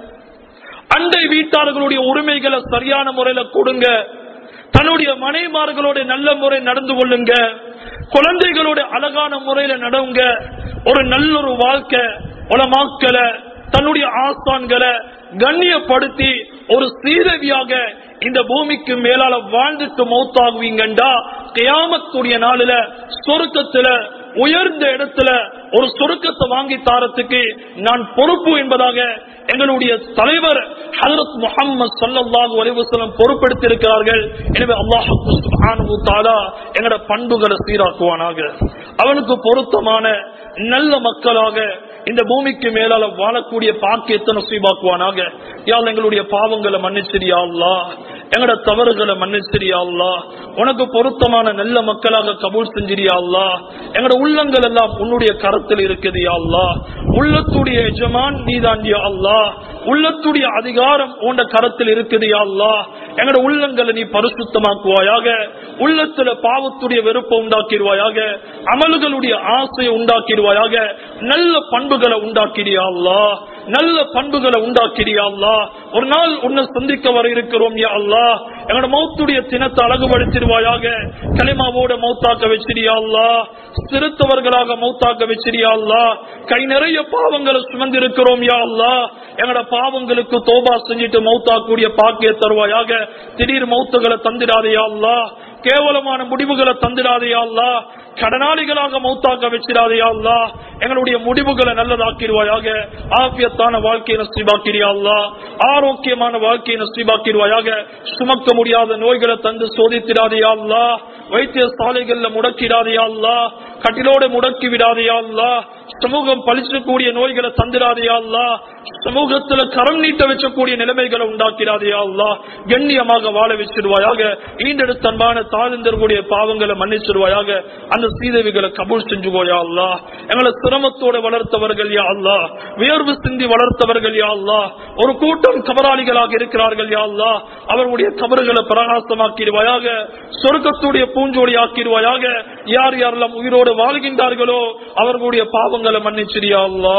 அண்டை வீட்டார்களுடைய உரிமைகளை சரியான முறையில கொடுங்க தன்னுடைய மனைமார்களோட நல்ல முறை நடந்து கொள்ளுங்க குழந்தைகளோட அழகான முறையில நடவுங்க ஒரு நல்ல ஒரு வாழ்க்கை உலமாக்களை தன்னுடைய ஆஸ்தான்களை கண்ணியப்படுத்தி ஒரு சீரவியாக இந்த பூமிக்கு மேலால வாழ்ந்துட்டு மௌத்தாகுவீங்கண்டா கியாமத்துடைய நாளில சொருக்கத்துல உயர்ந்த இடத்துல ஒரு சொருக்கத்தை வாங்கி தாரத்துக்கு நான் பொறுப்பு என்பதாக எங்களுடைய தலைவர் ஹதரத் முகமது சல்லல்லாஹு அலைஹி வஸல்லம் பொறுப்பெடுத்திருக்கிறார்கள் எனவே அல்லாஹ் சுப்ஹானஹு தஆலா எங்கட பண்புகளை சீராக்குவானாக அவனுக்கு பொருத்தமான நல்ல மக்களாக இந்த பூமிக்கு மேலால வாழக்கூடிய பாக்கியத்தை நசீபாக்குவானாக யாழ் எங்களுடைய பாவங்களை மன்னிச்சிரியா அல்லாஹ் எங்கட தவறுகளை மன்னிச்சிரியா அல்லாஹ் உனக்கு பொருத்தமான நல்ல மக்களாக கபூல் செஞ்சிரியா அல்லாஹ் எங்கட உள்ளங்கள் எல்லாம் உன்னுடைய கரத்தில் இருக்குது யா அல்லாஹ் உள்ளத்துடைய எஜமான் நீதாண்டியா அல்லாஹ் உள்ளத்துடைய அதிகாரம் உண்ட கரத்தில் இருக்குது யா அல்லாஹ் எங்கட உள்ளங்களை நீ பரிசுத்தமாக்குவாயாக உள்ளத்துல பாவத்துடைய வெறுப்பை உண்டாக்கிடுவாயாக அமல்களுடைய ஆசையை உண்டாக்கிடுவாயாக நல்ல பண்புகளை உண்டாக்கிறியா அல்லாஹ் நல்ல பண்புகளை உண்டாக்கிறியா அல்லாஹ் ஒரு நாள் உன்னை சந்திக்க வர இருக்கிறோம் யா அல்லாஹ் எங்களோட மௌத்துடைய தினத்தை அழகுபடுத்திடுவாயாக கலிமாவோட மௌத்தாக்க வச்சிரியா அல்லாஹ் சிறுத்தவர்களாக மௌத்தாக்க வச்சிரியா அல்லாஹ் கை நிறைய பாவங்களை சுமந்திருக்கிறோம் யா அல்லாஹ் எங்களோட பாவங்களுக்கு தோபா செஞ்சுட்டு மௌத்தாக்கூடிய பாக்கிய தருவாயாக திடீர் மௌத்துகளை தந்திடாதையா அல்லாஹ் கேவலமான முடிவுகளை தந்திடாதையா அல்லாஹ் கடனாளிகளாக மௌத்தாக்க வச்சிடாதையா அல்லாஹ் எங்களுடைய முடிவுகளை நல்லதாக்கிடுவாயாக ஆபியத்தான வாழ்க்கையை நஸ்ரீபாக்கிறியா அல்லாஹ் ஆரோக்கியமான வாழ்க்கையை நஸ்ரீபாக்கிடுவாயாக சுமக்க முடியாத நோய்களை தந்து சோதித்திடாதையா அல்லாஹ் வைத்திய சாலைகள்ல முடக்கிடாதையா அல்லாஹ் கட்டிலோடு முடக்கி விடாதையா அல்லாஹ் சமூகம் பழிச்சக்கூடிய நோய்களை தந்திராதையா அல்லா சமூகத்துல கரம் நீட்ட வச்சக்கூடிய நிலைமைகளை உண்டாக்கிறாதையா அல்லா கண்ணியமாக வாழ வச்சிருவாயாக ஈண்டெடுத்த அன்பான தாழ்ந்தர்களுடைய பாவங்களை மன்னிச்சிருவாயாக அந்த சீதவிகளை கபூல் செஞ்சுவோயா அல்லா எங்களை சிரமத்தோட வளர்த்தவர்கள் யா அல்லா வியர்வு சிந்தி வளர்த்தவர்கள் யா அல்லா ஒரு கூட்டம் கபராளிகளாக இருக்கிறார்கள் யா அல்லா அவர்களுடைய கபறுகளை பிரகாசமாக்கிடுவாயாக சொர்க்கத்துடைய பூஞ்சோடி ஆக்கிடுவாயாக யார் யாரெல்லாம் உயிரோடு வாழ்கின்றார்களோ அவர்களுடைய பாவங்களை மன்னிச்சிரியா அல்லா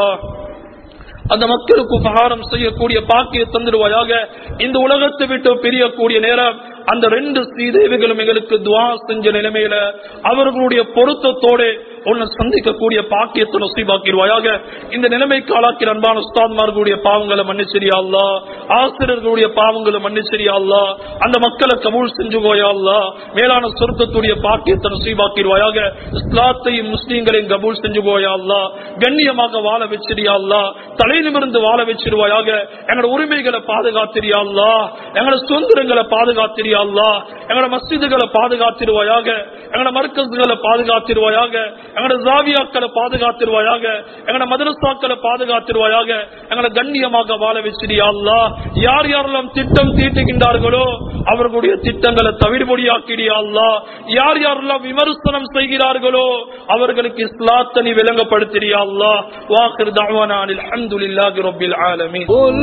அந்த மக்களுக்கு உபகாரம் செய்யக்கூடிய பாக்கிய தந்துடுவாயாக இந்த உலகத்தை விட்டு பிரியக்கூடிய நேரம் அந்த ரெண்டு ஸ்ரீதேவிகளும் எங்களுக்கு துவா செஞ்ச நிலைமையில அவர்களுடைய பொருத்தத்தோட உன்னை சந்திக்கக்கூடிய பாக்கியத்தை நசீபாக்கிடுவாயாக இந்த நிலைமைக்கு ஆளாக்கிற அன்பான உஸ்தாத்மார்களுடைய பாவங்களை மன்னிச்சரியா அல்லா ஆசிரியர்களுடைய பாவங்களை மன்னிச்சரியா அல்லா அந்த மக்களை கபூல் செஞ்சுகோயா அல்லா மேலான சொர்க்கத்துடைய பாக்கியத்தை நசீபாக்கிடுவாயாக இஸ்லாத்தையும் முஸ்லீம்களையும் கபூல் செஞ்சுகோயா அல்லா கண்ணியமாக வாழ வச்சிரியா அல்லா தலை நிமிர்ந்து வாழ வச்சிருவாயாக எங்களோட உரிமைகளை பாதுகாத்திரியா அல்லா எங்களோட சுதந்திரங்களை பாதுகாத்திரியா அல்லா எங்களோட மஸ்ஜிதுகளை பாதுகாத்திருவாயாக எங்களோட மர்க்கஸ்களை பாதுகாத்திருவாயாக எங்களோட ஜாவியாக்களை பாதுகாத்திருவாயாக எங்களோட மதரசாக்களை பாதுகாத்திருவாயாக எங்களை கண்ணியமாக வாழ வச்சிரியா அல்லா யார் யாரெல்லாம் திட்டம் தீட்டுகின்றார்களோ அவர்களுடைய திட்டங்களை தவிர்பொடியாக்கிடியா அல்லா யார் யாரெல்லாம் விமர்சனம் செய்கிறார்களோ அவர்களுக்கு இஸ்லாத்தை நீ விளங்கப்படுத்திறியா அல்லா வாக்குர் தாவானான் அல்ஹம்துலில்லாஹி ரப்பில் ஆலமீன் قل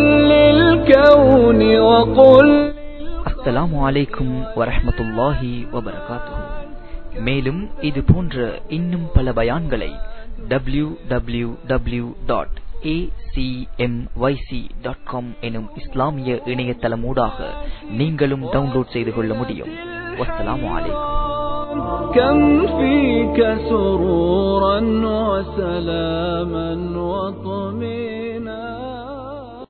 للكون وقل அஸ்ஸலாமு அலைக்கும் வரஹ்மத்துல்லாஹி வபரகாத்துஹு மேலும் இது போன்ற இன்னும் பல பயான்களை W W W dot dot com எனும் இஸ்லாமிய இணையதளமூடாக நீங்களும் டவுன்லோட் செய்து கொள்ள முடியும் வஸ்ஸலாமு அலைக்கும் كم فيك سرورا وسلاما